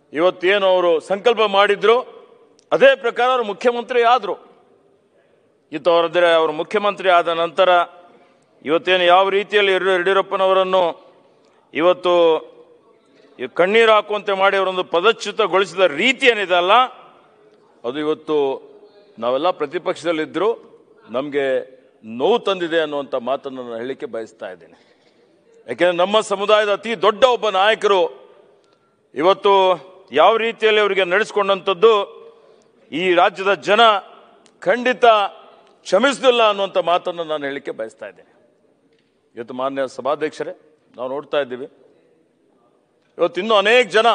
ಇವತ್ತೇನು ಅವರು ಸಂಕಲ್ಪ ಮಾಡಿದ್ರು ಅದೇ ಪ್ರಕಾರ ಅವರು ಮುಖ್ಯಮಂತ್ರಿ ಆದರು ಇವತ್ತು ಅವರದ್ರೆ ಅವರು ಮುಖ್ಯಮಂತ್ರಿ ಆದ ನಂತರ ಇವತ್ತೇನು ಯಾವ ರೀತಿಯಲ್ಲಿ ಯಡಿಯೂರ- ಯಡಿಯೂರಪ್ಪನವರನ್ನು ಇವತ್ತು ಈ ಕಣ್ಣೀರು ಹಾಕುವಂತೆ ಮಾಡಿ ಅವರೊಂದು ಪದಚ್ಯುತಗೊಳಿಸಿದ ರೀತಿ ಏನಿದೆ ಅಲ್ಲ ಅದು ಇವತ್ತು ನಾವೆಲ್ಲ ಪ್ರತಿಪಕ್ಷದಲ್ಲಿದ್ದರೂ ನಮಗೆ ನೋವು ತಂದಿದೆ ಅನ್ನುವಂಥ ಮಾತನ್ನು ನಾನು ಹೇಳಲಿಕ್ಕೆ ಬಯಸ್ತಾ ಇದ್ದೇನೆ ಯಾಕೆಂದರೆ ನಮ್ಮ ಸಮುದಾಯದ ಅತಿ ದೊಡ್ಡ ಒಬ್ಬ ನಾಯಕರು ಇವತ್ತು ಯಾವ ರೀತಿಯಲ್ಲಿ ಅವರಿಗೆ ನಡೆಸ್ಕೊಂಡಂಥದ್ದು ಈ ರಾಜ್ಯದ ಜನ ಖಂಡಿತ ಕ್ಷಮಿಸಲಿಲ್ಲ ಅನ್ನುವಂಥ ಮಾತನ್ನು ನಾನು ಹೇಳಲಿಕ್ಕೆ ಬಯಸ್ತಾ ಇದ್ದೇನೆ ಇವತ್ತು ಮಾನ್ಯ ಸಭಾಧ್ಯಕ್ಷರೇ ನಾವು ನೋಡ್ತಾ ಇದ್ದೀವಿ ಇವತ್ತು ಇನ್ನೂ ಅನೇಕ ಜನ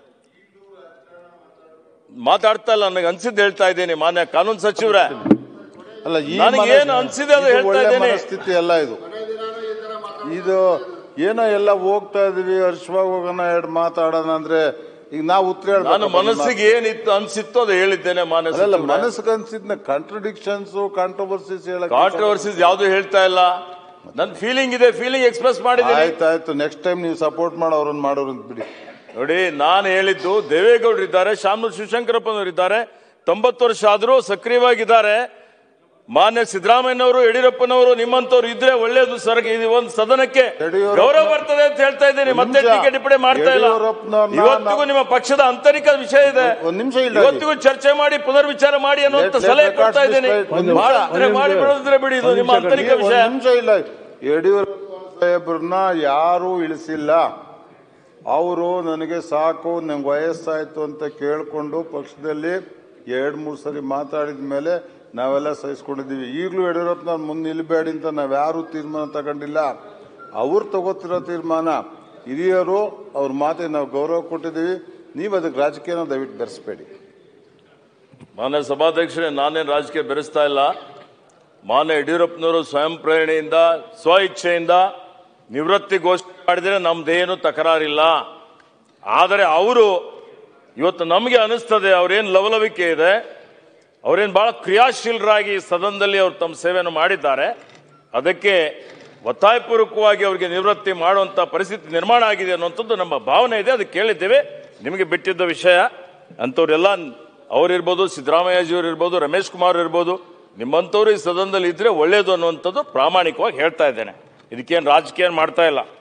ಮಾತಾಡ್ತಾ ಇಲ್ಲ ನನಗೆ ಅನ್ಸಿದ್ದು ಹೇಳ್ತಾ ಇದ್ದೀನಿ ಮಾನ್ಯ ಕಾನೂನು ಸಚಿವರೇ ಅಲ್ಲ ಈ ನನಗೆ ಮನಸ್- ಏನು ಅನ್ಸಿದೆ ಅದು ಇದು ಹೇಳ್ತಾ ಒಳ್ಳೆ ಇದ್ದೇನೆ. ಮನಸ್ಥಿತಿ ಅಲ್ಲ ಇದು ಇದು ಏನೋ ಎಲ್ಲ ಹೋಗ್ತಾ ಇದೀವಿ ಹರ್ಷವಾಗಿ ಹೋಗೋಣ ಎರಡು ಮಾತಾಡೋಣ ಅಂದ್ರೆ ಈಗ ನಾವು ಉತ್ತರ ನಾನು ಹೇಳ್ಬೇಕಪ್ಪ ಮನಸ್ಸಿಗೆ ಏನಿತ್ತು ಅನ್ಸಿತ್ತು ಅದು ಹೇಳಿದ್ದೇನೆ ಮಾನ್ಯ ಅದೆಲ್ಲ ಸಚಿವರೇ. ಮನಸ್ಸಿಗೆ ಅನ್ಸಿದ್ನ ಕಾಂಟ್ರಡಿಕ್ಷನ್ಸ್ ಕಾಂಟ್ರವರ್ಸಿಸ್ ಹೇಳಕ್ ಕಾಂಟ್ರವರ್ಸೀಸ್ ಯಾವುದು ಹೇಳ್ತಾ ಇಲ್ಲ ನನ್ನ ಫೀಲಿಂಗ್ ಇದೆ ಫೀಲಿಂಗ್ ಎಕ್ಸ್ಪ್ರೆಸ್ ಮಾಡಿದ್ದೀನಿ ಆಯ್ತಾಯ್ತು ನೆಕ್ಸ್ಟ್ ಟೈಮ್ ನೀವು ಸಪೋರ್ಟ್ ಮಾಡೋ ಅವ್ರನ್ನ ಮಾಡೋರು ಅಂತ ಬಿಡಿ ನೋಡಿ ನಾನು ಹೇಳಿದ್ದು ದೇವೇಗೌಡರು ಇದ್ದಾರೆ ಶಾಮನೂರ್ ಶಿವಶಂಕರಪ್ಪನವರು ಇದ್ದಾರೆ ತೊಂಬತ್ತು ವರ್ಷ ಆದರೂ ಸಕ್ರಿಯವಾಗಿದ್ದಾರೆ ಮಾನ್ಯ ಸಿದ್ದರಾಮಯ್ಯನವರು ಯಡಿಯೂರಪ್ಪನವರು ನಿಮ್ಮಂತವ್ರು ಇದ್ರೆ ಒಳ್ಳೇದು ಸರ್ ಇದು ಒಂದು ಸದನಕ್ಕೆ ಯಡಿಯೂರಪ್ಪ- ಗೌರವ ಬರ್ತದೆ ಅಂತ ಹೇಳ್ತಾ ಇದ್ದೀನಿ ಒಂದ್ ಮತ್ತೆ ನಿಮಿಷ. ಟೀಕೆ ಟಿಪ್ಪಣಿ ಮಾಡ್ತಾ ಇಲ್ಲ ಯಡಿಯೂರಪ್ಪನವ್ರನ್ನ ಇವತ್ತಿಗೂ ನಿಮ್ಮ ಪಕ್ಷದ ಆಂತರಿಕ ವಿಷಯ ಇದೆ ಒಂದ್ ನಿಮಿಷ ಇಲ್ಲ ಇವತ್ತಿಗೂ ಚರ್ಚೆ ಮಾಡಿ ಪುನರ್ವಿಚಾರ ಮಾಡಿ ಅನ್ನುವಂತ Let- let ಸಲಹೆ records ಕೊಡ್ತಾ ಇದ್ದೀನಿ be straight. ಒಂದ್ ನಿಮಿಷ, ಮಾಡಿದ್ರೆ ಮಾಡಿ ಬಿಡೋದಿದ್ರೆ ಬಿಡಿ ಇದು ನಿಮ್ಮ ಆಂತರಿಕ ಒಂದ್ ವಿಷಯ ನಿಮಿಷ ಇಲ್ಲ ಯಡಿಯೂರಪ್ಪ ಸಾಹೇಬ್ರನ್ನ ಯಾರು ಇಳಿಸಿಲ್ಲ ಅವರು ನನಗೆ ಸಾಕು ನಂಗೆ ವಯಸ್ಸಾಯ್ತು ಅಂತ ಕೇಳ್ಕೊಂಡು ಪಕ್ಷದಲ್ಲಿ ಎರಡ್ ಮೂರು ಸರಿ ಮಾತಾಡಿದ ಮೇಲೆ ನಾವೆಲ್ಲ ಸಹಿಸ್ಕೊಂಡಿದ್ದೀವಿ ಈಗಲೂ ಯಡಿಯೂರಪ್ಪನವ್ರು ಮುಂದೆ ನಿಲ್ಬೇಡಿ ಅಂತ ನಾವ್ಯಾರು ತೀರ್ಮಾನ ತಗೊಂಡಿಲ್ಲ ಅವ್ರು ತಗೋತಿರೋ ತೀರ್ಮಾನ ಹಿರಿಯರು ಅವ್ರ ಮಾತಿಗೆ ನಾವು ಗೌರವ ಕೊಟ್ಟಿದ್ದೀವಿ ನೀವು ಅದಕ್ಕೆ ರಾಜಕೀಯನ ದಯವಿಟ್ಟು ಬೆರೆಸ್ಬೇಡಿ ಮಾನ್ಯ ಸಭಾಧ್ಯಕ್ಷರೇ ನಾನೇನು ರಾಜಕೀಯ ಬೆರೆಸ್ತಾ ಇಲ್ಲ ಮಾನ್ಯ ಯಡಿಯೂರಪ್ಪನವರು ಸ್ವಯಂ ಪ್ರೇರಣೆಯಿಂದ ಸ್ವ ಇಚ್ಛೆಯಿಂದ ನಿವೃತ್ತಿ ಘೋಷಣೆ ಮಾಡಿದರೆ ನಮ್ದೇನು ತಕರಾರಿಲ್ಲ ಆದರೆ ಅವರು ಇವತ್ತು ನಮಗೆ ಅನಿಸ್ತದೆ ಅವ್ರೇನು ಲವಲವಿಕೆ ಇದೆ ಅವರೇನು ಬಹಳ ಕ್ರಿಯಾಶೀಲರಾಗಿ ಸದನದಲ್ಲಿ ಅವರು ತಮ್ಮ ಸೇವೆಯನ್ನು ಮಾಡಿದ್ದಾರೆ ಅದಕ್ಕೆ ಒತ್ತಾಯಪೂರ್ವಕವಾಗಿ ಅವರಿಗೆ ನಿವೃತ್ತಿ ಮಾಡುವಂಥ ಪರಿಸ್ಥಿತಿ ನಿರ್ಮಾಣ ಆಗಿದೆ ಅನ್ನುವಂಥದ್ದು ನಮ್ಮ ಭಾವನೆ ಇದೆ ಅದಕ್ಕೆ ಕೇಳಿದ್ದೇವೆ ನಿಮಗೆ ಬಿಟ್ಟಿದ್ದ ವಿಷಯ ಅಂಥವ್ರೆಲ್ಲ ಅವರಿರ್ಬೋದು ಸಿದ್ದರಾಮಯ್ಯಜಿಯವರು ಇರ್ಬೋದು ರಮೇಶ್ ಕುಮಾರ್ ಇರ್ಬೋದು ನಿಮ್ಮಂಥವ್ರು ಈ ಸದನದಲ್ಲಿ ಇದ್ರೆ ಒಳ್ಳೇದು ಅನ್ನುವಂಥದ್ದು ಪ್ರಾಮಾಣಿಕವಾಗಿ ಹೇಳ್ತಾ ಇದ್ದೇನೆ ಇದಕ್ಕೇನು ರಾಜಕೀಯ ಮಾಡ್ತಾ ಇಲ್ಲ